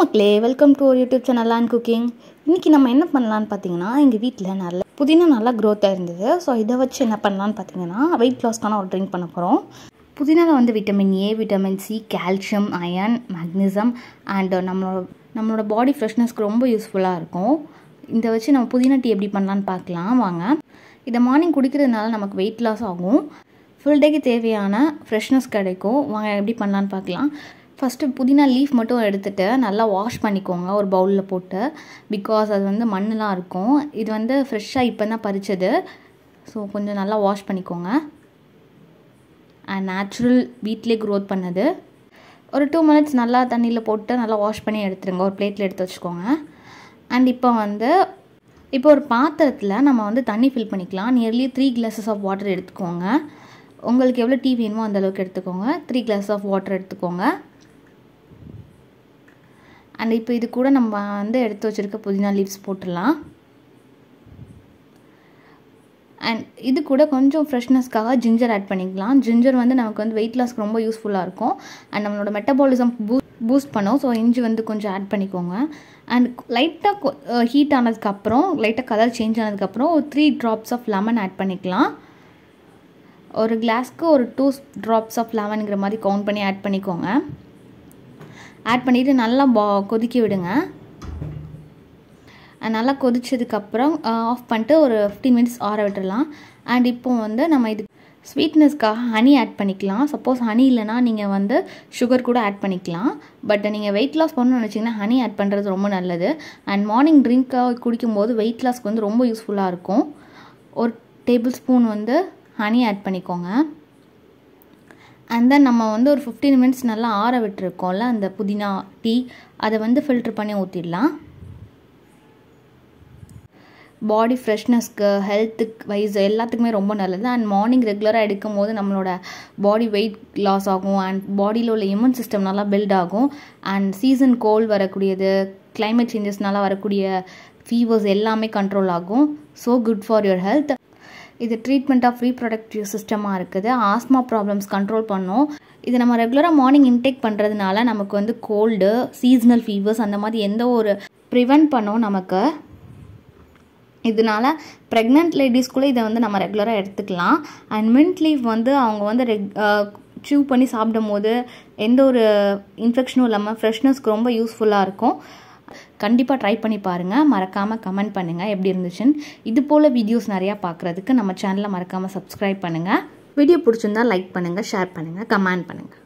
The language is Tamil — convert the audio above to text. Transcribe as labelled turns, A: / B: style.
A: மக்களே வெல்கம் டு ஒரு யூடியூப் சேனல் அண்ட் குக்கிங் இன்றைக்கி நம்ம என்ன பண்ணலான்னு பார்த்தீங்கன்னா எங்கள் வீட்டில் நல்ல புதினா நல்லா க்ரோத்தாக இருந்தது ஸோ இதை வச்சு என்ன பண்ணலான்னு பார்த்தீங்கன்னா வெயிட் லாஸ்க்கான ஒரு ட்ரிங்க் பண்ண போகிறோம் புதினாவில் வந்து vitamin A vitamin C calcium iron magnesium and நம்மளோட நம்மளோட பாடி ஃப்ரெஷ்னஸ்க்கு ரொம்ப யூஸ்ஃபுல்லாக இருக்கும் இதை வச்சு நம்ம புதினா டீ எப்படி பண்ணலான்னு பார்க்கலாம் வாங்க இதை மார்னிங் குடிக்கிறதுனால நமக்கு வெயிட் லாஸ் ஆகும் ஃபுல் டேக்கு தேவையான ஃப்ரெஷ்னஸ் கிடைக்கும் வாங்க எப்படி பண்ணலான்னு பார்க்கலாம் ஃபஸ்ட்டு புதினா லீஃப் மட்டும் எடுத்துகிட்டு நல்லா வாஷ் பண்ணிக்கோங்க ஒரு பவுலில் போட்டு பிகாஸ் அது வந்து மண்ணெலாம் இருக்கும் இது வந்து ஃப்ரெஷ்ஷாக இப்போ தான் பறித்தது ஸோ கொஞ்சம் நல்லா வாஷ் பண்ணிக்கோங்க அண்ட் நேச்சுரல் வீட்லேயே க்ரோத் பண்ணது ஒரு டூ மினிட்ஸ் நல்லா தண்ணியில் போட்டு நல்லா வாஷ் பண்ணி எடுத்துருங்க ஒரு பிளேட்டில் எடுத்து வச்சுக்கோங்க அண்ட் இப்போ வந்து இப்போ ஒரு பாத்திரத்தில் நம்ம வந்து தண்ணி ஃபில் பண்ணிக்கலாம் nearly three glasses of water எடுத்துக்கோங்க உங்களுக்கு எவ்வளோ டீ வேணுமோ அந்த அளவுக்கு எடுத்துக்கோங்க த்ரீ கிளாஸ் ஆஃப் வாட்டர் எடுத்துக்கோங்க அண்ட் இப்போ இது கூட நம்ம வந்து எடுத்து வச்சுருக்க புதினா லீவ்ஸ் போட்டுடலாம் அண்ட் இது கூட கொஞ்சம் ஃப்ரெஷ்னஸ்க்காக ஜிஞ்சர் ஆட் பண்ணிக்கலாம் ஜிஞ்சர் வந்து நமக்கு வந்து வெயிட் லாஸ்க்கு ரொம்ப யூஸ்ஃபுல்லாக இருக்கும் அண்ட் நம்மளோட மெட்டபாலிசம் பூ பூஸ்ட் பண்ணும் ஸோ இஞ்சி வந்து கொஞ்சம் ஆட் பண்ணிக்கோங்க அண்ட் லைட்டாக ஹீட் ஆனதுக்கப்புறம் லைட்டாக கலர் சேஞ்ச் ஆனதுக்கப்புறம் ஒரு three drops of lemon add பண்ணிக்கலாம் ஒரு கிளாஸ்க்கு ஒரு டூ ட்ராப்ஸ் ஆஃப் லெமனுங்கிற மாதிரி கவுண்ட் பண்ணி ஆட் பண்ணிக்கோங்க ஆட் பண்ணிவிட்டு நல்லா பா கொதிக்க விடுங்க நல்லா கொதிச்சதுக்கப்புறம் ஆஃப் பண்ணிட்டு ஒரு ஃபிஃப்டீன் மினிட்ஸ் ஆற விட்டுடலாம் அண்ட் இப்போ வந்து நம்ம இது ஸ்வீட்னஸ்க்காக ஹனி ஆட் பண்ணிக்கலாம் சப்போஸ் ஹனி இல்லைனா நீங்கள் வந்து சுகர் கூட ஆட் பண்ணிக்கலாம் பட் நீங்கள் வெயிட் லாஸ் பண்ணணும்னு நினச்சிங்கன்னா ஹனி ஆட் பண்ணுறது ரொம்ப நல்லது அண்ட் மார்னிங் ட்ரிங்க்காக குடிக்கும்போது வெயிட் லாஸ்க்கு வந்து ரொம்ப யூஸ்ஃபுல்லாக இருக்கும் ஒரு டேபிள் ஸ்பூன் வந்து ஹனி ஆட் பண்ணிக்கோங்க அண்ட் தென் நம்ம வந்து ஒரு ஃபிஃப்டீன் மினிட்ஸ் நல்லா ஆற விட்டுருக்கோம்ல அந்த புதினா டீ அதை வந்து ஃபில்ட்ரு பண்ணி ஊற்றிடலாம் பாடி ஃப்ரெஷ்னஸ்க்கு ஹெல்த்துக்கு வைஸ் எல்லாத்துக்குமே ரொம்ப நல்லது அண்ட் மார்னிங் ரெகுலராக எடுக்கும் போது நம்மளோட பாடி வெயிட் லாஸ் ஆகும் அண்ட் பாடியில் உள்ள இம்யூன் சிஸ்டம் நல்லா பில்ட் ஆகும் அண்ட் சீசன் கோல்டு வரக்கூடியது கிளைமேட் சேஞ்சஸ்னால வரக்கூடிய ஃபீவர்ஸ் எல்லாமே கண்ட்ரோல் ஆகும் so good for your health இது ட்ரீட்மெண்ட் ஆஃப் ரீப்ரொடக்டிவ் சிஸ்டமாக இருக்குது ஆஸ்மா ப்ராப்ளம்ஸ் கண்ட்ரோல் பண்ணும் இது நம்ம ரெகுலராக மார்னிங் இன்டேக் பண்ணுறதுனால நமக்கு வந்து கோல்டு சீஸ்னல் ஃபீவர்ஸ் அந்த மாதிரி எந்த ஒரு ப்ரிவெண்ட் பண்ணும் நமக்கு இதனால் ப்ரெக்னென்ட் லேடிஸ்குள்ளே இதை வந்து நம்ம ரெகுலராக எடுத்துக்கலாம் அண்ட் மின்ட் லீவ் வந்து அவங்க வந்து ரெக் சூ பண்ணி சாப்பிடும் போது எந்த ஒரு இன்ஃபெக்ஷனும் இல்லாமல் ஃப்ரெஷ்னஸ்க்கு ரொம்ப யூஸ்ஃபுல்லாக இருக்கும் கண்டிப்பாக ட்ரை பண்ணி பாருங்கள் மறக்காமல் கமெண்ட் பண்ணுங்கள் எப்படி இருந்துச்சுன்னு இது போல் வீடியோஸ் நிறையா பார்க்குறதுக்கு நம்ம சேனலை மறக்காமல் சப்ஸ்கிரைப் பண்ணுங்கள் வீடியோ பிடிச்சிருந்தா லைக் பண்ணுங்கள் ஷேர் பண்ணுங்கள் கமெண்ட் பண்ணுங்கள்